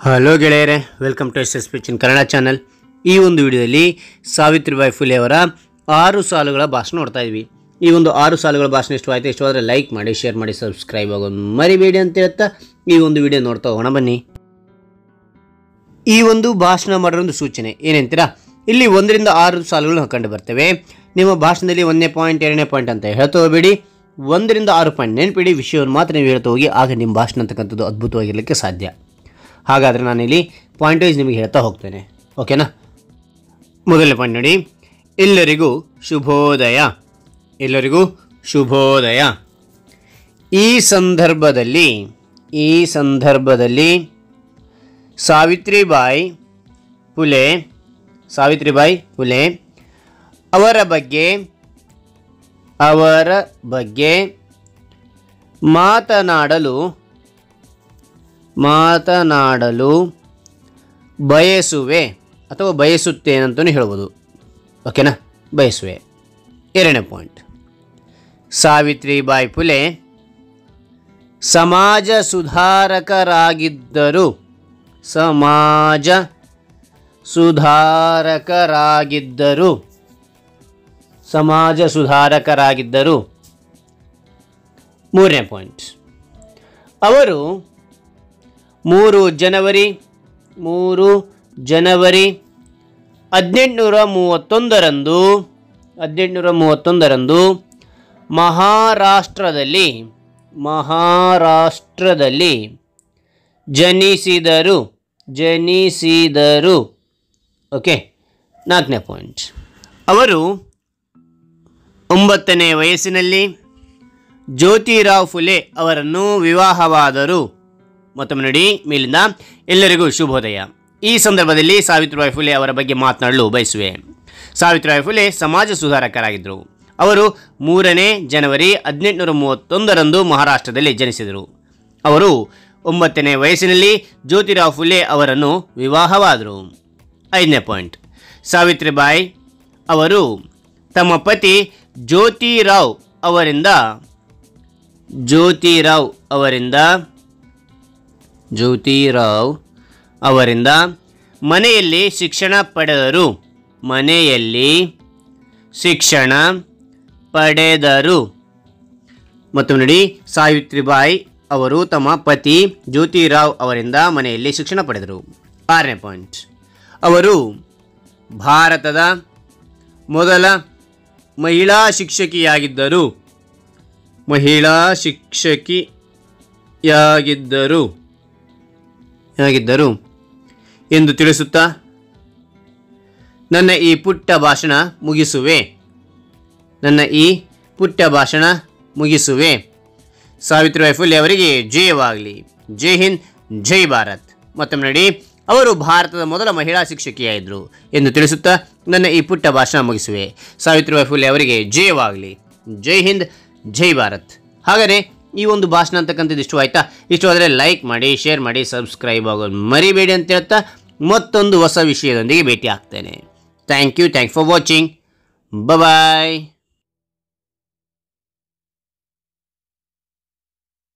hello ಗೆಳೆಯರೆ welcome to S S ಪಿಚಿನ್ Kannada channel ಈ ಒಂದು ವಿಡಿಯೋದಲ್ಲಿ ಸಾವಿತ್ರಿಬಾಯಿ ಫುಲೆ ಅವರ ಆರು ಸಾಲುಗಳ ಭಾಷಣ ನೋಡ್ತಾ ಇದ್ವಿ ಈ ಒಂದು ಆರು ಸಾಲುಗಳ ಭಾಷಣ ಇಷ್ಟವಾಯಿತು ಇಷ್ಟವಾದರೆ ಲೈಕ್ ಮಾಡಿ ಶೇರ್ ಮಾಡಿ ಸಬ್ಸ್ಕ್ರೈಬ್ ಆಗೋದು ಮರಿಬೇಡಿ ಅಂತ ಹೇಳ್ತಾ ಈ ಒಂದು ವಿಡಿಯೋ ನೋಡ್ತಾ ಹೋಗೋಣ ಬನ್ನಿ ಈ ಒಂದು ಭಾಷಣ ಮಾಡಿರೋ ಒಂದು ಸೂಚನೆ ಏನಂತೀರಾ ಇಲ್ಲಿ ಒಂದರಿಂದ ಆರು ಸಾಲುಗಳು ಕಂಡು ಬರ್ತವೆ ನಿಮ್ಮ ಭಾಷಣದಲ್ಲಿ ಒಂದನೇ ಪಾಯಿಂಟ್ ಎರಡನೇ ಪಾಯಿಂಟ್ ಅಂತ ಹೇಳ್ತಾ ಹೋಗಬೇಡಿ ಒಂದರಿಂದ ಆರು ಪಾಯಿಂಟ್ ನೆನಪಿಡಿ ವಿಷಯವನ್ನು ಮಾತ್ರ ನೀವು ಹೇಳ್ತಾ ಹೋಗಿ ಆಗ ನಿಮ್ಮ ಭಾಷಣ ಅಂತಕ್ಕಂಥದ್ದು ಅದ್ಭುತವಾಗಿರಲಿಕ್ಕೆ ಸಾಧ್ಯ ಹಾಗಾದರೆ ನಾನಿಲ್ಲಿ ಪಾಯಿಂಟ್ ವೈಸ್ ನಿಮಗೆ ಹೇಳ್ತಾ ಹೋಗ್ತೇನೆ ಓಕೆನಾ ಮೊದಲನೇ ಪಾಯಿಂಟ್ ನೋಡಿ ಎಲ್ಲರಿಗೂ ಶುಭೋದಯ ಎಲ್ಲರಿಗೂ ಶುಭೋದಯ ಈ ಸಂದರ್ಭದಲ್ಲಿ ಈ ಸಂದರ್ಭದಲ್ಲಿ ಸಾವಿತ್ರಿಬಾಯಿ ಫುಲೆ ಸಾವಿತ್ರಿಬಾಯಿ ಫುಲೆ ಅವರ ಬಗ್ಗೆ ಅವರ ಬಗ್ಗೆ ಮಾತನಾಡಲು ಮಾತನಾಡಲು ಬಯಸುವೆ ಅಥವಾ ಬಯಸುತ್ತೇನಂತಲೂ ಹೇಳ್ಬೋದು ಓಕೆನಾ ಬಯಸುವೆ ಎರಡನೇ ಪಾಯಿಂಟ್ ಸಾವಿತ್ರಿಬಾಯಿ ಫುಲೆ ಸಮಾಜ ಸುಧಾರಕರಾಗಿದ್ದರು ಸಮಾಜ ಸುಧಾರಕರಾಗಿದ್ದರು ಸಮಾಜ ಸುಧಾರಕರಾಗಿದ್ದರು ಮೂರನೇ ಪಾಯಿಂಟ್ ಅವರು ಮೂರು ಜನವರಿ ಮೂರು ಜನವರಿ ಹದಿನೆಂಟುನೂರ ಮೂವತ್ತೊಂದರಂದು ಹದಿನೆಂಟುನೂರ ಮೂವತ್ತೊಂದರಂದು ಮಹಾರಾಷ್ಟ್ರದಲ್ಲಿ ಮಹಾರಾಷ್ಟ್ರದಲ್ಲಿ ಜನಿಸಿದರು ಜನಿಸಿದರು ಓಕೆ ನಾಲ್ಕನೇ ಪಾಯಿಂಟ್ ಅವರು ಒಂಬತ್ತನೇ ವಯಸ್ಸಿನಲ್ಲಿ ಜ್ಯೋತಿರಾವ್ ಫುಲೆ ಅವರನ್ನು ವಿವಾಹವಾದರು ಮತ್ತೊಮ್ಮೆ ನೋಡಿ ಮೇಲಿಂದ ಎಲ್ಲರಿಗೂ ಶುಭೋದಯ ಈ ಸಂದರ್ಭದಲ್ಲಿ ಸಾವಿತ್ರಿಬಾಯಿ ಫುಲೆ ಅವರ ಬಗ್ಗೆ ಮಾತನಾಡಲು ಬಯಸುವೆ ಸಾವಿತ್ರಿಬಾಯಿ ಫುಲೆ ಸಮಾಜ ಸುಧಾರಕರಾಗಿದ್ದರು ಅವರು ಮೂರನೇ ಜನವರಿ ಹದಿನೆಂಟುನೂರ ಮೂವತ್ತೊಂದರಂದು ಮಹಾರಾಷ್ಟ್ರದಲ್ಲಿ ಜನಿಸಿದರು ಅವರು ಒಂಬತ್ತನೇ ವಯಸ್ಸಿನಲ್ಲಿ ಜ್ಯೋತಿರಾವ್ ಫುಲೆ ಅವರನ್ನು ವಿವಾಹವಾದರು ಐದನೇ ಪಾಯಿಂಟ್ ಸಾವಿತ್ರಿಬಾಯಿ ಅವರು ತಮ್ಮ ಪತಿ ಜ್ಯೋತಿರಾವ್ ಅವರಿಂದ ಜ್ಯೋತಿರಾವ್ ಅವರಿಂದ ಜ್ಯೋತಿರಾವ್ ಅವರಿಂದ ಮನೆಯಲ್ಲಿ ಶಿಕ್ಷಣ ಪಡೆದರು ಮನೆಯಲ್ಲಿ ಶಿಕ್ಷಣ ಪಡೆದರು ಮತ್ತು ನೋಡಿ ಸಾವಿತ್ರಿಬಾಯಿ ಅವರು ತಮ್ಮ ಪತಿ ಜ್ಯೋತಿರಾವ್ ಅವರಿಂದ ಮನೆಯಲ್ಲಿ ಶಿಕ್ಷಣ ಪಡೆದರು ಆರನೇ ಪಾಯಿಂಟ್ ಅವರು ಭಾರತದ ಮೊದಲ ಮಹಿಳಾ ಶಿಕ್ಷಕಿಯಾಗಿದ್ದರು ಮಹಿಳಾ ಶಿಕ್ಷಕಿಯಾಗಿದ್ದರು ಯಾಗಿದ್ದರು ಎಂದು ತಿಳಿಸುತ್ತಾ ನನ್ನ ಈ ಪುಟ್ಟ ಭಾಷಣ ಮುಗಿಸುವೆ ನನ್ನ ಈ ಪುಟ್ಟ ಭಾಷಣ ಮುಗಿಸುವೆ ಸಾವಿತ್ರಿಬಾಯಿ ಫುಲೆ ಅವರಿಗೆ ಜಯವಾಗಲಿ ಜೈ ಹಿಂದ್ ಜೈ ಭಾರತ್ ಮತ್ತೊಮ್ಮೆ ನೋಡಿ ಅವರು ಭಾರತದ ಮೊದಲ ಮಹಿಳಾ ಶಿಕ್ಷಕಿಯಾಗಿದ್ದರು ಎಂದು ತಿಳಿಸುತ್ತಾ ನನ್ನ ಈ ಪುಟ್ಟ ಭಾಷಣ ಮುಗಿಸುವೆ ಸಾವಿತ್ರಿಬಾಯಿ ಫುಲೆ ಅವರಿಗೆ ಜಯವಾಗಲಿ ಜೈ ಹಿಂದ್ ಜೈ ಭಾರತ್ ಹಾಗಾದರೆ ಈ ಒಂದು ಭಾಷಣ ಅಂತಕ್ಕಂಥದ್ದು ಇಷ್ಟು ಆಯ್ತಾ ಇಷ್ಟವಾದರೆ ಲೈಕ್ ಮಾಡಿ ಶೇರ್ ಮಾಡಿ ಸಬ್ಸ್ಕ್ರೈಬ್ ಆಗೋದು ಮರಿಬೇಡಿ ಅಂತ ಹೇಳ್ತಾ ಮತ್ತೊಂದು ಹೊಸ ವಿಷಯದೊಂದಿಗೆ ಭೇಟಿ ಆಗ್ತೇನೆ thank you thank for watching bye